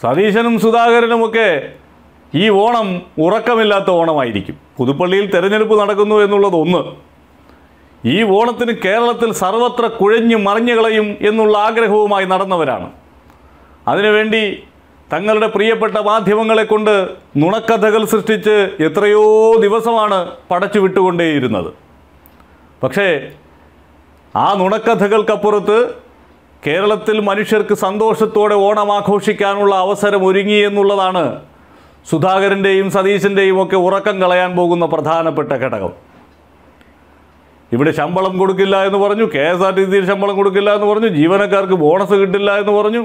സതീശനും സുധാകരനുമൊക്കെ ഈ ഓണം ഉറക്കമില്ലാത്ത ഓണമായിരിക്കും പുതുപ്പള്ളിയിൽ തെരഞ്ഞെടുപ്പ് നടക്കുന്നു എന്നുള്ളത് ഒന്ന് ഈ ഓണത്തിന് കേരളത്തിൽ സർവത്ര കുഴഞ്ഞു മറിഞ്ഞു കളയും എന്നുള്ള ആഗ്രഹവുമായി നടന്നവരാണ് അതിനുവേണ്ടി തങ്ങളുടെ പ്രിയപ്പെട്ട മാധ്യമങ്ങളെ കൊണ്ട് നുണക്കഥകൾ സൃഷ്ടിച്ച് എത്രയോ ദിവസമാണ് പടച്ചു വിട്ടുകൊണ്ടേയിരുന്നത് പക്ഷേ ആ നുണക്കഥകൾക്കപ്പുറത്ത് കേരളത്തിൽ മനുഷ്യർക്ക് സന്തോഷത്തോടെ ഓണം ആഘോഷിക്കാനുള്ള അവസരം ഒരുങ്ങി എന്നുള്ളതാണ് സുധാകരൻ്റെയും സതീശൻ്റെയും ഒക്കെ ഉറക്കം കളയാൻ പോകുന്ന പ്രധാനപ്പെട്ട ഘടകം ഇവിടെ ശമ്പളം കൊടുക്കില്ല എന്ന് പറഞ്ഞു കെ എസ് ആർ ടി സിയിൽ ശമ്പളം കൊടുക്കില്ല എന്ന് പറഞ്ഞു ജീവനക്കാർക്ക് ബോണസ് കിട്ടില്ല എന്ന് പറഞ്ഞു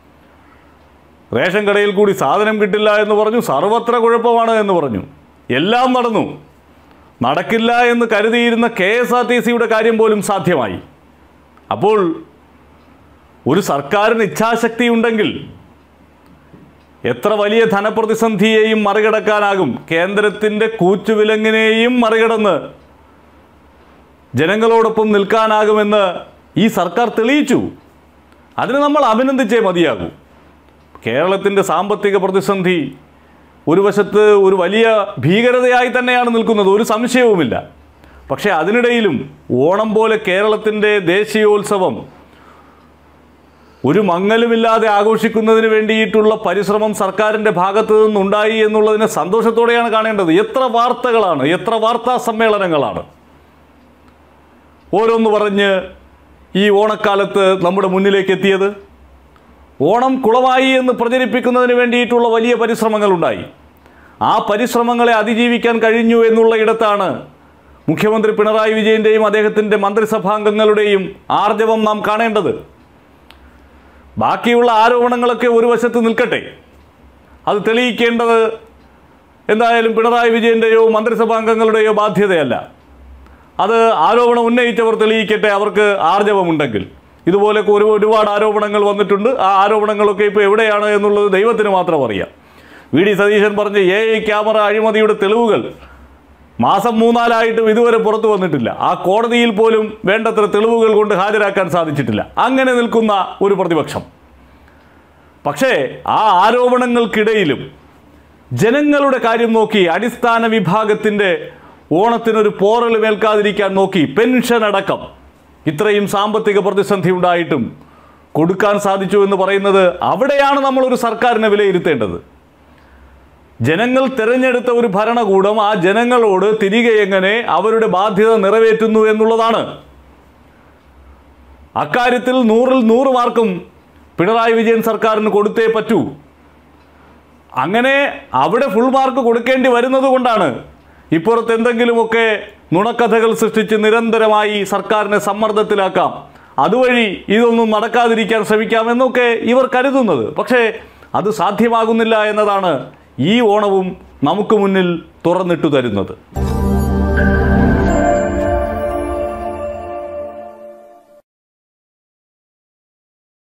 റേഷൻ കടയിൽ കൂടി സാധനം കിട്ടില്ല എന്ന് പറഞ്ഞു സർവത്ര കുഴപ്പമാണ് എന്ന് പറഞ്ഞു എല്ലാം നടന്നു നടക്കില്ല എന്ന് കരുതിയിരുന്ന കെ എസ് ആർ ടി സിയുടെ കാര്യം പോലും സാധ്യമായി അപ്പോൾ ഒരു സർക്കാരിന് ഇച്ഛാശക്തി ഉണ്ടെങ്കിൽ എത്ര വലിയ ധനപ്രതിസന്ധിയെയും മറികടക്കാനാകും കേന്ദ്രത്തിൻ്റെ കൂച്ചുവിലങ്ങിനെയും മറികടന്ന് ജനങ്ങളോടൊപ്പം നിൽക്കാനാകുമെന്ന് ഈ സർക്കാർ തെളിയിച്ചു അതിന് നമ്മൾ അഭിനന്ദിച്ചേ മതിയാകൂ കേരളത്തിൻ്റെ സാമ്പത്തിക പ്രതിസന്ധി ഒരു വശത്ത് ഒരു വലിയ ഭീകരതയായി തന്നെയാണ് നിൽക്കുന്നത് ഒരു സംശയവുമില്ല പക്ഷേ അതിനിടയിലും ഓണം പോലെ കേരളത്തിൻ്റെ ദേശീയോത്സവം ഒരു മങ്ങലുമില്ലാതെ ആഘോഷിക്കുന്നതിന് വേണ്ടിയിട്ടുള്ള പരിശ്രമം സർക്കാരിൻ്റെ ഭാഗത്തു നിന്നുണ്ടായി എന്നുള്ളതിനെ സന്തോഷത്തോടെയാണ് കാണേണ്ടത് എത്ര വാർത്തകളാണ് എത്ര വാർത്താ സമ്മേളനങ്ങളാണ് ഓരോന്ന് പറഞ്ഞ് ഈ ഓണക്കാലത്ത് നമ്മുടെ മുന്നിലേക്ക് എത്തിയത് ഓണം കുളമായി എന്ന് പ്രചരിപ്പിക്കുന്നതിന് വേണ്ടിയിട്ടുള്ള വലിയ പരിശ്രമങ്ങളുണ്ടായി ആ പരിശ്രമങ്ങളെ അതിജീവിക്കാൻ കഴിഞ്ഞു എന്നുള്ള ഇടത്താണ് മുഖ്യമന്ത്രി പിണറായി വിജയൻ്റെയും അദ്ദേഹത്തിൻ്റെ മന്ത്രിസഭാംഗങ്ങളുടെയും ആർജവം നാം കാണേണ്ടത് ബാക്കിയുള്ള ആരോപണങ്ങളൊക്കെ ഒരു വശത്ത് നിൽക്കട്ടെ അത് തെളിയിക്കേണ്ടത് എന്തായാലും പിണറായി വിജയൻ്റെയോ മന്ത്രിസഭാംഗങ്ങളുടെയോ ബാധ്യതയല്ല അത് ആരോപണം ഉന്നയിച്ചവർ തെളിയിക്കട്ടെ അവർക്ക് ആർജവമുണ്ടെങ്കിൽ ഇതുപോലൊക്കെ ഒരു ഒരുപാട് ആരോപണങ്ങൾ വന്നിട്ടുണ്ട് ആ ആരോപണങ്ങളൊക്കെ ഇപ്പോൾ എവിടെയാണ് എന്നുള്ളത് ദൈവത്തിന് മാത്രം അറിയാം വി ഡി സതീശൻ പറഞ്ഞ എ ഐ ക്യാമറ അഴിമതിയുടെ തെളിവുകൾ മാസം മൂന്നാലായിട്ടും ഇതുവരെ പുറത്തു വന്നിട്ടില്ല ആ കോടതിയിൽ പോലും വേണ്ടത്ര തെളിവുകൾ കൊണ്ട് ഹാജരാക്കാൻ സാധിച്ചിട്ടില്ല അങ്ങനെ നിൽക്കുന്ന ഒരു പ്രതിപക്ഷം പക്ഷേ ആ ആരോപണങ്ങൾക്കിടയിലും ജനങ്ങളുടെ കാര്യം നോക്കി അടിസ്ഥാന വിഭാഗത്തിൻ്റെ ഓണത്തിനൊരു പോറൽ മേൽക്കാതിരിക്കാൻ നോക്കി പെൻഷൻ അടക്കം ഇത്രയും സാമ്പത്തിക പ്രതിസന്ധി ഉണ്ടായിട്ടും കൊടുക്കാൻ സാധിച്ചു എന്ന് പറയുന്നത് അവിടെയാണ് നമ്മളൊരു സർക്കാരിനെ വിലയിരുത്തേണ്ടത് ജനങ്ങൾ തിരഞ്ഞെടുത്ത ഒരു ഭരണകൂടം ആ ജനങ്ങളോട് തിരികെ എങ്ങനെ അവരുടെ ബാധ്യത നിറവേറ്റുന്നു എന്നുള്ളതാണ് അക്കാര്യത്തിൽ നൂറിൽ നൂറ് മാർക്കും പിണറായി വിജയൻ സർക്കാരിന് കൊടുത്തേ പറ്റൂ അങ്ങനെ അവിടെ ഫുൾ മാർക്ക് കൊടുക്കേണ്ടി വരുന്നത് കൊണ്ടാണ് ഇപ്പുറത്ത് എന്തെങ്കിലുമൊക്കെ നുണക്കഥകൾ സൃഷ്ടിച്ച് നിരന്തരമായി സർക്കാരിനെ സമ്മർദ്ദത്തിലാക്കാം അതുവഴി ഇതൊന്നും നടക്കാതിരിക്കാൻ ശ്രമിക്കാമെന്നൊക്കെ ഇവർ കരുതുന്നത് പക്ഷേ അത് സാധ്യമാകുന്നില്ല എന്നതാണ് ഈ ഓണവും നമുക്ക് മുന്നിൽ തുറന്നിട്ടു തരുന്നത്